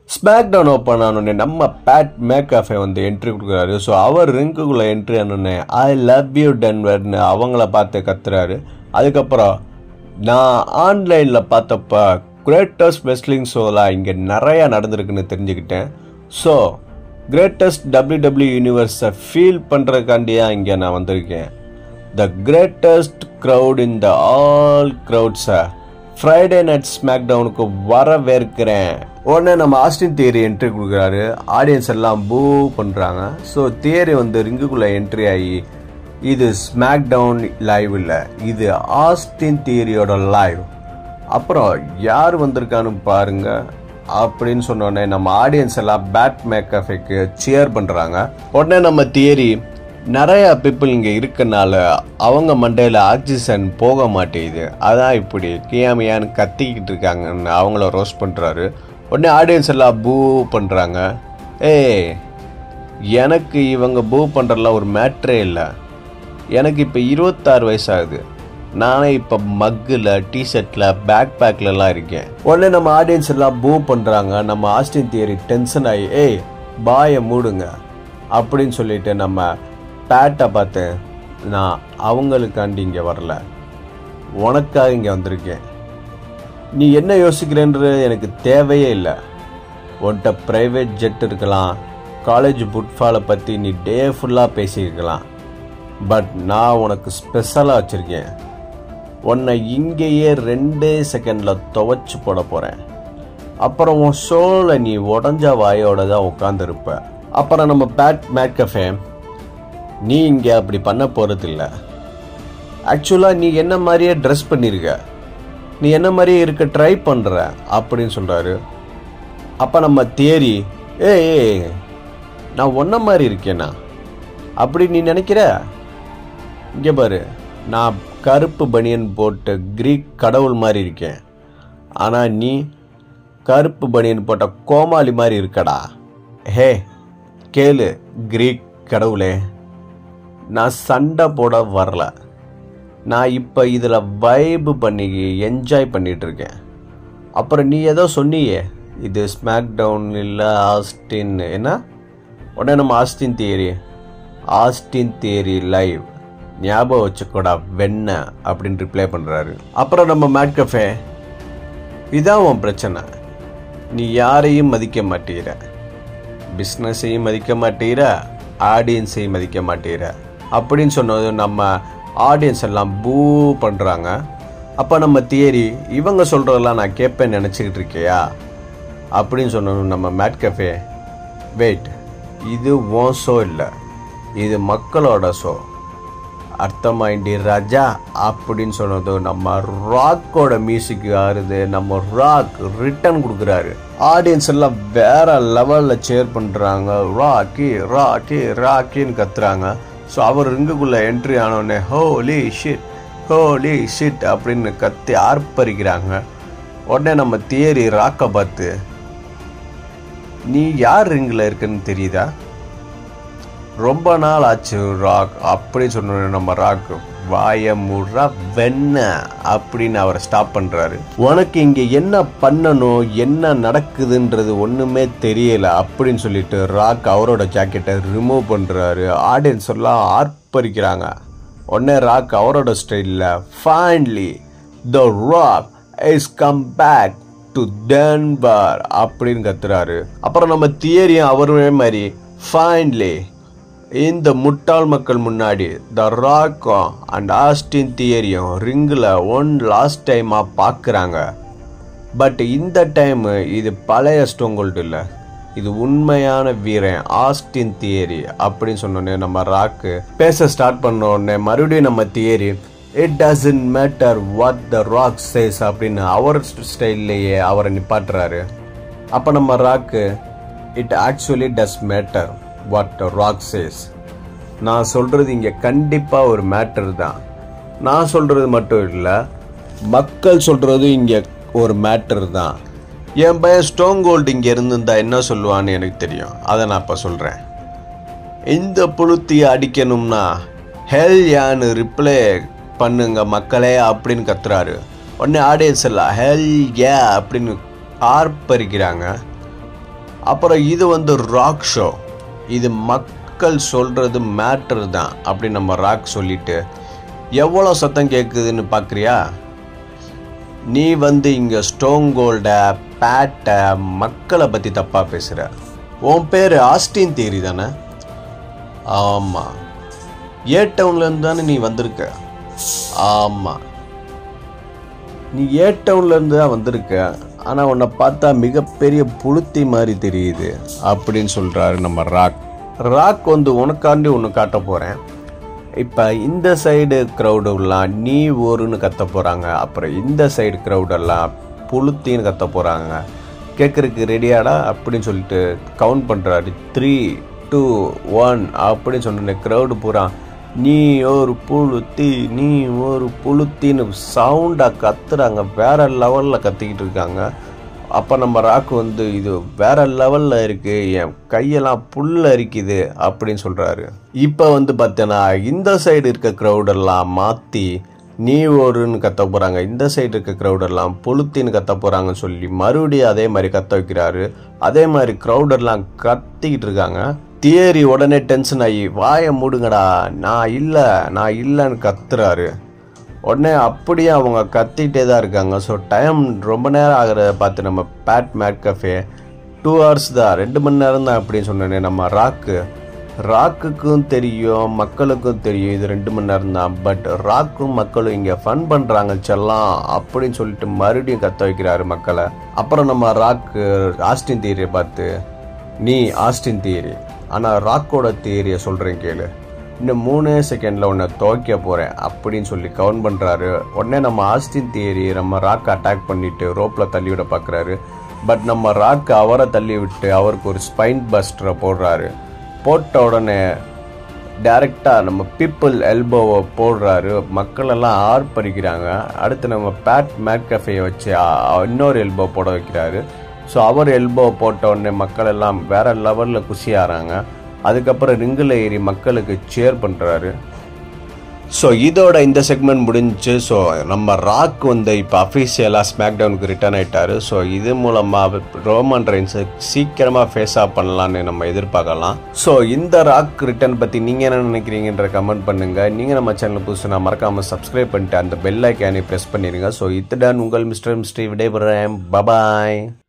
smack down open ஆனோடனே நம்ம bad மேக்காஃபே வந்து என்ட்ரி கொடுக்குறாரு ஸோ அவர் ரிங்குக்குள்ளே என்ட்ரி ஆனோடனே ஐ லவ் யூ டென்வர்னு அவங்கள பார்த்து கத்துறாரு அதுக்கப்புறம் நான் ஆன்லைனில் பார்த்தப்ப கிரேட்டஸ்ட் வெஸ்லிங் ஷோலாம் இங்கே நிறையா நடந்திருக்குன்னு தெரிஞ்சுக்கிட்டேன் ஸோ கிரேட்டஸ்ட் டபிள்யூ டபிள்யூ யூனிவர்ஸை ஃபீல் பண்ணுறதுக்காண்டியா இங்கே நான் வந்திருக்கேன் the greatest crowd in the all க்ரௌட்ஸை ஃப்ரைடே நைட் ஸ்மாக் டவுனுக்கு வரவேற்கிறேன் உடனே நம்ம ஆஸ்டின் தியரி என்ட்ரி கொடுக்குறாரு ஆடியன்ஸ் எல்லாம் பூ பண்ணுறாங்க ஸோ தியரி வந்து ரிங்குக்குள்ளே என்ட்ரி ஆகி இது ஸ்மாக் டவுன் லைவ் இல்லை இது ஆஸ்டின் தியரியோட லைவ் அப்புறம் யார் வந்திருக்கான்னு பாருங்க அப்படின்னு சொன்னோடனே நம்ம ஆடியன்ஸ் எல்லாம் பேட் மேக்கஃபேக்கு சியர் பண்ணுறாங்க உடனே நம்ம தியரி நிறைய பீப்புள் இங்கே இருக்கனால அவங்க மண்டையில் ஆக்சிஜன் போக மாட்டேங்குது அதான் இப்படி கியாமியான்னு கத்திக்கிட்டு இருக்காங்கன்னு அவங்கள ரோஸ்ட் பண்ணுறாரு உடனே ஆடியன்ஸ் எல்லாம் பூ பண்ணுறாங்க ஏய் எனக்கு இவங்க பூ பண்ணுறதுலாம் ஒரு மேட்ரே இல்லை எனக்கு இப்போ இருபத்தாறு வயசாகுது நானே இப்போ மக்கில் டிஷர்ட்டில் பேக் பேக்லலாம் இருக்கேன் உடனே நம்ம ஆடியன்ஸ் எல்லாம் பூ பண்ணுறாங்க நம்ம ஆஸ்டின் தியரி டென்ஷன் ஆகி ஏய் பாயை மூடுங்க அப்படின்னு சொல்லிட்டு நம்ம பேட்டை பார்த்து நான் அவங்களுக்காண்டி இங்கே வரல உனக்காக இங்கே வந்திருக்கேன் நீ என்ன யோசிக்கிறேன்றது எனக்கு தேவையே இல்லை உன்கிட்ட ப்ரைவேட் ஜெட் இருக்கலாம் காலேஜ் ஃபுட்ஃபாலை பற்றி நீ டே ஃபுல்லாக பேசியிருக்கலாம் பட் நான் உனக்கு ஸ்பெஷலாக வச்சுருக்கேன் உன்னை இங்கேயே ரெண்டே செகண்டில் துவைச்சு போட போகிறேன் அப்புறம் உன் ஷோவில் நீ உடஞ்ச வாயோட தான் உட்காந்துருப்ப அப்புறம் நம்ம பேட் மேக்கஃபே நீ இங்கே அப்படி பண்ண போகிறதில்ல ஆக்சுவலாக நீ என்ன மாதிரியே ட்ரெஸ் பண்ணியிருக்க நீ என்ன மாதிரியே இருக்க ட்ரை பண்ணுற அப்படின்னு சொல்கிறாரு அப்போ நம்ம தேரி ஏய் ஏய், நான் ஒன்றை மாதிரி இருக்கேனா அப்படி நீ நினைக்கிற இங்கே பாரு நான் கருப்பு பனியன் போட்டு கிரீக் கடவுள் மாதிரி இருக்கேன் ஆனால் நீ கருப்பு பனியன் போட்ட கோமாளி மாதிரி இருக்கடா ஹே கேளு கிரீக் கடவுளே நான் சண்டை போட வரல நான் இப்போ இதில் வைப்பு பண்ணி என்ஜாய் பண்ணிட்டு இருக்கேன் அப்புறம் நீ ஏதோ சொன்னியே இது ஸ்மாக் டவுன் இல்லை ஆஸ்டின் என்ன உடனே நம்ம Austin Theory Austin Theory live ஞாபகம் வச்சுக்கோடா வெண்ண அப்படின்னு ரிப்ளை பண்ணுறாரு அப்புறம் நம்ம மேட் கஃபே இதான் உன் பிரச்சனை நீ யாரையும் மதிக்க மாட்டேங்கிற பிஸ்னஸையும் மதிக்க மாட்டேங்கிற ஆடியன்ஸையும் மதிக்க மாட்டேங்கிற அப்படின்னு சொன்னது நம்ம ஆடியன்ஸ் எல்லாம் பூ பண்ணுறாங்க அப்போ நம்ம தியரி இவங்க சொல்கிறதெல்லாம் நான் கேட்பேன்னு நினச்சிக்கிட்டு இருக்கியா அப்படின்னு சொன்னோம் நம்ம மேட் கஃபே வெயிட் இது ஓன் ஷோ இல்லை இது மக்களோட ஷோ அர்த்தமாயிண்டி ராஜா அப்படின்னு சொன்னது நம்ம ராக்கோட மியூசிக் ஆறுது நம்ம ராக் ரிட்டர்ன் கொடுக்குறாரு ஆடியன்ஸ் எல்லாம் வேற லெவலில் சேர் பண்ணுறாங்க ராக்கி ராக்கி ராக்கின்னு கத்துறாங்க ஸோ அவர் ரிங்குக்குள்ளே என்ட்ரி ஆனோடனே ஹோலி ஷிட் ஹோலி ஷிட் அப்படின்னு கத்தி ஆர்ப்பரிக்கிறாங்க உடனே நம்ம தியரி ராக்கை பார்த்து நீ யார் ரிங்கில் இருக்குன்னு தெரியுதா ரொம்ப நாள் ஆச்சு ராக் அப்படி சொன்ன நம்ம ராக் வாய முறா வெண்ண அப்படின்னு அவரை ஸ்டாப் பண்றாரு உனக்கு இங்க என்ன பண்ணணும் என்ன நடக்குதுன்றது ஒண்ணுமே தெரியல அப்படின்னு சொல்லிட்டு ராக் அவரோட ஜாக்கெட்டை ரிமூவ் பண்றாரு ஆடியன்ஸ் எல்லாம் ஆர்ப்பரிக்கிறாங்க உடனே ராக் அவரோட ஸ்டைலில் finally the Rock is come back to Denver அப்படின்னு கத்துறாரு அப்புறம் நம்ம தியரியும் அவருமே மாதிரி ஃபைனலி இந்த முட்டாள் மக்கள் முன்னாடி த ராக்கும் அண்ட் ஆஸ்டின் தியரியும் ரிங்கில் ஒன் லாஸ்ட் டைமாக பார்க்குறாங்க பட் இந்த டைம் இது பழைய ஸ்டோங்கோல்டு இல்லை இது உண்மையான வீரன் ஆஸ்டின் தியரி அப்படின்னு சொன்னோடனே நம்ம ராக்கு பேச ஸ்டார்ட் பண்ண உடனே மறுபடியும் நம்ம Theory it doesn't matter what the Rock says அப்படின்னு அவர் ஸ்டைல்லையே அவரை நிப்பாட்டுறாரு அப்போ நம்ம Rock it actually does matter what Rock says நான் சொல்கிறது இங்கே கண்டிப்பாக ஒரு மேட்டர் தான் நான் சொல்கிறது மட்டும் இல்லை மக்கள் சொல்கிறது இங்கே ஒரு மேட்டர் தான் என் பையன் ஸ்டோன் கோல்டு இங்கே இருந்திருந்தா என்ன சொல்லுவான்னு எனக்கு தெரியும் அதை நான் இப்போ சொல்கிறேன் இந்த புளுத்தியை அடிக்கணும்னா ஹெல் யான்னு ரிப்ளை பண்ணுங்க மக்களே அப்படின்னு கத்துறாரு உடனே ஆடியன்ஸ் எல்லாம் ஹெல் ஏ அப்படின்னு ஆர்ப்பரிக்கிறாங்க அப்புறம் இது வந்து ராக் ஷோ இது மக்கள் சொல்கிறது மேட்ரு தான் அப்படி நம்ம ராக் சொல்லிட்டு எவ்வளோ சத்தம் கேட்குதுன்னு பார்க்குறியா நீ வந்து இங்கே ஸ்டோன் கோல்ட பேட்டை மக்களை பற்றி தப்பாக பேசுகிற உன் பேர் ஆஸ்டின் தேரி தானே ஆமாம் ஏ டவுன்லேருந்து தானே நீ வந்திருக்க ஆமாம் நீ ஏ டவுன்லேருந்து தான் வந்திருக்க ஆனால் உன்னை பார்த்தா மிகப்பெரிய புளுத்தி மாதிரி தெரியுது அப்படின்னு சொல்கிறாரு நம்ம ராக் ராக் வந்து உனக்காண்டி ஒன்று காட்ட போகிறேன் இப்போ இந்த சைடு க்ரௌடெல்லாம் நீ ஊருன்னு கத்த போகிறாங்க அப்புறம் இந்த சைடு க்ரௌடெல்லாம் புளுத்தின்னு கத்த போகிறாங்க கேட்குறதுக்கு ரெடியாடா அப்படின்னு சொல்லிட்டு கவுண்ட் பண்ணுறாரு த்ரீ டூ ஒன் அப்படின்னு சொன்ன க்ரௌடு பூரா நீ ஒரு புளுத்தி நீ ஒரு புளுத்தின்னு சவுண்டாக கத்துறாங்க வேற லெவலில் கத்திக்கிட்டு இருக்காங்க அப்போ நம்ம ராக்கு வந்து இது வேற லெவலில் இருக்கு என் கையெல்லாம் புல்ல அரிக்குது அப்படின்னு சொல்கிறாரு இப்போ வந்து பார்த்தீங்கன்னா இந்த சைடு இருக்க க்ரௌடெல்லாம் மாற்றி நீ ஒருன்னு கத்த போகிறாங்க இந்த சைடு இருக்க க்ரௌடெல்லாம் புளுத்தின்னு கத்த போகிறாங்கன்னு சொல்லி மறுபடியும் அதே மாதிரி கத்த வைக்கிறாரு அதே மாதிரி க்ரௌடெல்லாம் கத்திக்கிட்டு இருக்காங்க தியரி உடனே டென்ஷன் ஆகி வாயை மூடுங்கடா நான் இல்லை நான் இல்லைன்னு கத்துறாரு உடனே அப்படியே அவங்க கத்திட்டே தான் இருக்காங்க ஸோ டைம் ரொம்ப நேரம் ஆகிறத பார்த்து நம்ம bad mad cafe two hours தான் ரெண்டு மணி நேரம் தான் அப்படின்னு சொன்னேனே நம்ம ராக்கு ராக்குக்கும் தெரியும் மக்களுக்கும் தெரியும் இது ரெண்டு மணி நேரம் தான் பட் ராக்கும் மக்களும் இங்கே ஃபன் பண்ணுறாங்க செல்லாம் அப்படின்னு சொல்லிட்டு மறுபடியும் கத்த வைக்கிறாரு மக்களை அப்புறம் நம்ம ராக்கு ஆஸ்டின் தியரியை பார்த்து நீ ஆஸ்டின் தியரி ஆனால் ராக்கோட தியரியை சொல்கிறேன் கேளு இன்னும் மூணே செகண்டில் உன்னை துவைக்க போகிறேன் அப்படின்னு சொல்லி கவுண்ட் பண்ணுறாரு உடனே நம்ம ஆஸ்டின் தியரி நம்ம ராக் அட்டாக் பண்ணிட்டு ரோப்பில் தள்ளி விட பார்க்குறாரு பட் நம்ம ராக் அவரை தள்ளி விட்டு அவருக்கு ஒரு ஸ்பைன் பஸ்டரை போடுறாரு போட்ட உடனே டைரெக்டாக நம்ம பீப்புள் எல்போவை போடுறாரு மக்கள் எல்லாம் ஆர்ப்பரிக்கிறாங்க அடுத்து நம்ம பேட் மேட் கஃபேயை வச்சு அ- இன்னொரு எல்போ போட வைக்கிறாரு ஸோ அவர் எல்போ போட்ட உடனே மக்கள் எல்லாம் வேற லெவலில் குஷியாகிறாங்க அதுக்கப்புறம் ரிங்கில் ஏறி மக்களுக்கு சேர் பண்ணுறாரு ஸோ இதோட இந்த செக்மெண்ட் முடிஞ்சுச்சு ஸோ நம்ம ராக் வந்து இப்போ அஃபீஷியலாக ஸ்மாக் டவுனுக்கு ரிட்டர்ன் ஆயிட்டாரு ஸோ இது மூலமாக ரோமன் ரெயின்ஸை சீக்கிரமாக ஃபேஸ் ஆஃப் பண்ணலான்னு நம்ம எதிர்பார்க்கலாம் ஸோ இந்த ராக் ரிட்டர்ன் பற்றி நீங்கள் என்ன நினைக்கிறீங்கன்ற கமெண்ட் பண்ணுங்கள் நீங்கள் நம்ம சேனல் புதுசுனா மறக்காமல் சப்ஸ்கிரைப் பண்ணிட்டு அந்த பெல் ஐக்கானை ப்ரெஸ் பண்ணிடுங்க ஸோ இத்துடன் உங்கள் மிஸ்டர் மிஸ்டரி விடைபெறேன் பபாய்